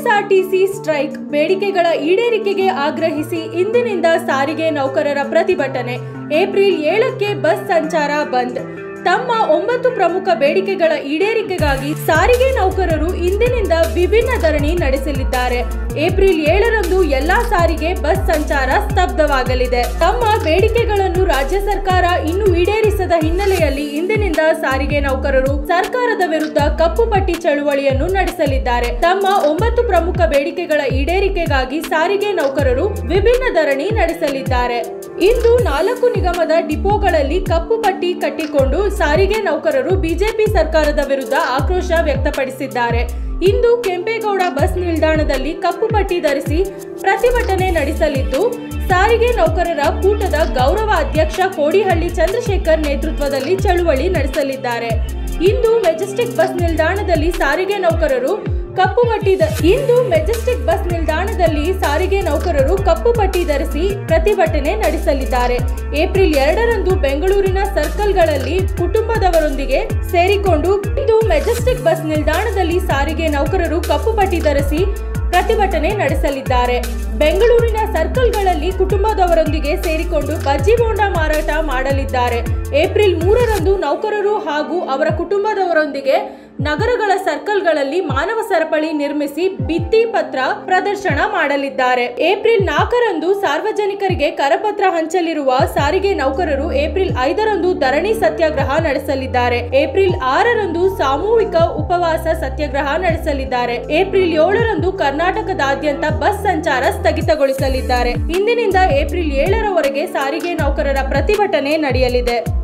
KSRTC strike ಬೇಡಿಕೆಗಳ ಈಡೇರಿಕೆಗೆ ಆಗ್ರಹಿಸಿ ಇಂದಿನಿಂದ ಸಾರಿಗೆ ನೌಕರರ ಪ್ರತಿಭಟನೆ ಏಪ್ರಿಲ್ ಏಳಕ್ಕೆ ಬಸ್ ಸಂಚಾರ ಬಂದ್ ತಮ್ಮ ಒಂಬತ್ತು ಪ್ರಮುಖ ಬೇಡಿಕೆಗಳ ಈಡೇರಿಕೆಗಾಗಿ ಸಾರಿಗೆ ನೌಕರರು ಇಂದಿನಿಂದ ವಿಭಿನ್ನ ಧರಣಿ ನಡೆಸಲಿದ್ದಾರೆ ಏಪ್ರಿಲ್ ಏಳರಂದು ಎಲ್ಲಾ ಸಾರಿಗೆ ಬಸ್ ಸಂಚಾರ ಸ್ತಬ್ಧವಾಗಲಿದೆ ತಮ್ಮ ಬೇಡಿಕೆಗಳನ್ನು ರಾಜ್ಯ ಸರ್ಕಾರ ಇನ್ನೂ ಈಡೇರಿಸದ ಹಿನ್ನೆಲೆಯಲ್ಲಿ ಇಂದಿನಿಂದ ಸಾರಿಗೆ ನೌಕರರು ಸರ್ಕಾರದ ವಿರುದ್ಧ ಕಪ್ಪು ಪಟ್ಟಿ ಚಳುವಳಿಯನ್ನು ನಡೆಸಲಿದ್ದಾರೆ ತಮ್ಮ ಒಂಬತ್ತು ಪ್ರಮುಖ ಬೇಡಿಕೆಗಳ ಈಡೇರಿಕೆಗಾಗಿ ಸಾರಿಗೆ ನೌಕರರು ವಿಭಿನ್ನ ಧರಣಿ ನಡೆಸಲಿದ್ದಾರೆ ಇಂದು ನಾಲ್ಕು ನಿಗಮದ ಡಿಪೋಗಳಲ್ಲಿ ಕಪ್ಪು ಪಟ್ಟಿ ಕಟ್ಟಿಕೊಂಡು ಸಾರಿಗೆ ನೌಕರರು ಬಿಜೆಪಿ ಸರ್ಕಾರದ ವಿರುದ್ಧ ಆಕ್ರೋಶ ವ್ಯಕ್ತಪಡಿಸಿದ್ದಾರೆ ಇಂದು ಕೆಂಪೇಗೌಡ ಬಸ್ ನಿಲ್ದಾಣದಲ್ಲಿ ಕಪ್ಪು ಪಟ್ಟಿ ಧರಿಸಿ ಪ್ರತಿಭಟನೆ ನಡೆಸಲಿದ್ದು ಸಾರಿಗೆ ನೌಕರರ ಕೂಟದ ಗೌರವ ಅಧ್ಯಕ್ಷ ಕೋಡಿಹಳ್ಳಿ ಚಂದ್ರಶೇಖರ್ ನೇತೃತ್ವದಲ್ಲಿ ಚಳುವಳಿ ನಡೆಸಲಿದ್ದಾರೆ ಇಂದು ಮೆಜೆಸ್ಟಿಕ್ ಬಸ್ ನಿಲ್ದಾಣದಲ್ಲಿ ಸಾರಿಗೆ ನೌಕರರು ಕಪ್ಪು ಪಟ್ಟಿ ಧ- ಇಂದು ಮೆಜೆಸ್ಟಿಕ್ ಬಸ್ ನಿಲ್ದಾಣದಲ್ಲಿ ಸಾರಿಗೆ ನೌಕರರು ಕಪ್ಪು ಪಟ್ಟಿ ಧರಿಸಿ ಪ್ರತಿಭಟನೆ ನಡೆಸಲಿದ್ದಾರೆ ಏಪ್ರಿಲ್ ಎರಡರಂದು ಬೆಂಗಳೂರಿನ ಸರ್ಕಲ್ಗಳಲ್ಲಿ ಕುಟುಂಬದವರೊಂದಿಗೆ ಸೇರಿಕೊಂಡು ಇಂದು ಮೆಜೆಸ್ಟಿಕ್ ಬಸ್ ನಿಲ್ದಾಣದಲ್ಲಿ ಸಾರಿಗೆ ನೌಕರರು ಕಪ್ಪು ಪಟ್ಟಿ ಧರಿಸಿ ಪ್ರತಿಭಟನೆ ನಡೆಸಲಿದ್ದಾರೆ ಬೆಂಗಳೂರಿನ ಸರ್ಕಲ್ಗಳಲ್ಲಿ ಕುಟುಂಬದವರೊಂದಿಗೆ ಸೇರಿಕೊಂಡು ಬಜ್ಜಿ ಬೋಂಡ ಮಾರಾಟ ಮಾಡಲಿದ್ದಾರೆ ಏಪ್ರಿಲ್ ಮೂರರಂದು ನೌಕರರು ಹಾಗೂ ಅವರ ಕುಟುಂಬದವರೊಂದಿಗೆ ನಗರಗಳ ಸರ್ಕಲ್ಗಳಲ್ಲಿ ಮಾನವ ಸರಪಳಿ ನಿರ್ಮಿಸಿ ಭಿತ್ತಿ ಪತ್ರ ಪ್ರದರ್ಶನ ಮಾಡಲಿದ್ದಾರೆ ಏಪ್ರಿಲ್ ನಾಲ್ಕರಂದು ಸಾರ್ವಜನಿಕರಿಗೆ ಕರಪತ್ರ ಹಂಚಲಿರುವ ಸಾರಿಗೆ ನೌಕರರು ಏಪ್ರಿಲ್ ಐದರಂದು ಧರಣಿ ಸತ್ಯಾಗ್ರಹ ನಡೆಸಲಿದ್ದಾರೆ ಏಪ್ರಿಲ್ ಆರರಂದು ಸಾಮೂಹಿಕ ಉಪವಾಸ ಸತ್ಯಾಗ್ರಹ ನಡೆಸಲಿದ್ದಾರೆ ಏಪ್ರಿಲ್ ಏಳರಂದು ಕರ್ನಾಟಕದಾದ್ಯಂತ ಬಸ್ ಸಂಚಾರ ಸ್ಥಗಿತಗೊಳಿಸಲಿದ್ದಾರೆ ಇಂದಿನಿಂದ ಏಪ್ರಿಲ್ ಏಳರವರೆಗೆ ಸಾರಿಗೆ ನೌಕರರ ಪ್ರತಿಭಟನೆ ನಡೆಯಲಿದೆ